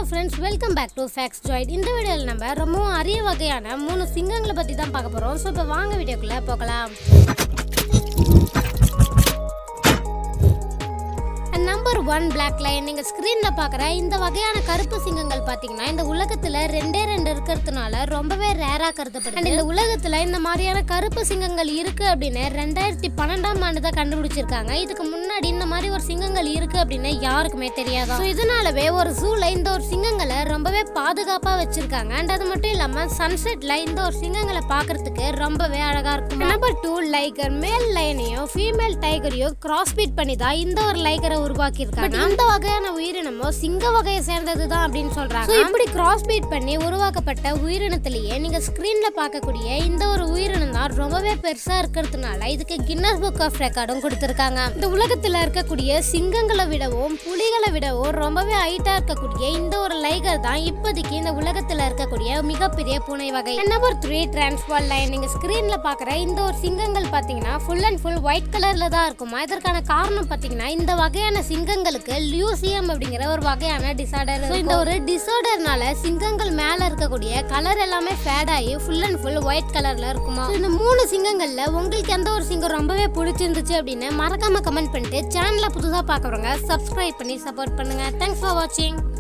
friends welcome back to facts joint இந்த வீடியோவில் நம்ம ரொம்பவும் அரிய வகையான மூணு சிங்கங்களை பற்றி தான் பார்க்க போகிறோம் ஸோ இப்போ வாங்க வீடியோக்குள்ளே போகலாம் நம்பர் ஒன் பிளாக் லைன் நீங்கள் ஸ்க்ரீனில் பார்க்குற இந்த வகையான கருப்பு சிங்கங்கள் பார்த்தீங்கன்னா இந்த உலகத்தில் ரெண்டே ரெண்டு இருக்கிறதுனால ரொம்பவே ரேராக கருதப்படுது And இந்த உலகத்தில் இந்த மாதிரியான கருப்பு சிங்கங்கள் இருக்குது அப்படின்னு ரெண்டாயிரத்தி பன்னெண்டாம் ஆண்டு தான் கண்டுபிடிச்சிருக்காங்க இதுக்கு முன்னாடி இந்த மாதிரி ஒரு சிங்கங்கள் இருக்குது அப்படின்னு யாருக்குமே தெரியாதா ஸோ இதனாலவே ஒரு ஜூல இந்த ஒரு சிங்கங்களை ரொம்பவே பாதுகாப்பாக வச்சிருக்காங்க அண்ட் அது மட்டும் இல்லாமல் சன்செட்டில் இந்த ஒரு சிங்கங்களை பார்க்கறதுக்கு ரொம்பவே அழகாக இருக்கும் நம்பர் டூ லைகர் மேல் லைனையும் ஃபீமேல் டைகரையும் கிராஸ் பீட் பண்ணி தான் இந்த ஒரு லைகரை உருவாக்கியிருக்காங்க இந்த வகையான உயிரினமோ சிங்க வகையை சேர்ந்தது தான் அப்படின்னு சொல்றாங்க So, இப்படி கிராஸ் பீட் பண்ணி உருவாக்கப்பட்ட உயிரினத்திலேயே நீங்க ஸ்கிரீன்ல பார்க்கக்கூடிய இந்த ஒரு உயிரினம் தான் ரொம்பவே பெருசா இருக்கிறதுனால இதுக்கு கின்னஸ் புக் ஆஃப் ரெக்கார்டும் கொடுத்திருக்காங்க இந்த உலகத்துல இருக்கக்கூடிய சிங்கங்களை விடவும் புலிகளை விடவும் ரொம்பவே ஹைட்டா இருக்கக்கூடிய இந்த ஒரு லைகர் தான் இப்போதைக்கு இந்த உலகத்துல இருக்கக்கூடிய மிகப்பெரிய பூனை வகை நம்பர் த்ரீ டிரான்ஸ்பால் லைன் நீங்க ஸ்கிரீன்ல பாக்குற இந்த ஒரு சிங்கங்கள் பாத்தீங்கன்னா ஃபுல் அண்ட் ஃபுல் ஒயிட் கலர்ல தான் இருக்குமா இதற்கான காரணம் பாத்தீங்கன்னா இந்த வகையான சிங்கங்களுக்கு லியூசியம் அப்படிங்கிற ஒரு வகையான டிசார்டர் இந்த ஒரு டிசார்டர்னால சிங்கங்கள் மேல இருக்கக்கூடிய கலர் எல்லாமே ஃபேட் ஆகி ஃபுல் அண்ட் ஃபுல் ஒயிட் கலர்ல இருக்குமா So, இந்த மூணு சிங்கங்கள்ல உங்களுக்கு எந்த ஒரு சிங்கம் ரொம்பவே பிடிச்சிருந்துச்சு அப்படின்னு மறக்காம கமெண்ட் பண்ணிட்டு சேனலை புதுசா பாக்குறவங்க சப்ஸ்கிரைப் பண்ணி சப்போர்ட் பண்ணுங்க தேங்க்ஸ் ஃபார் வாட்சிங்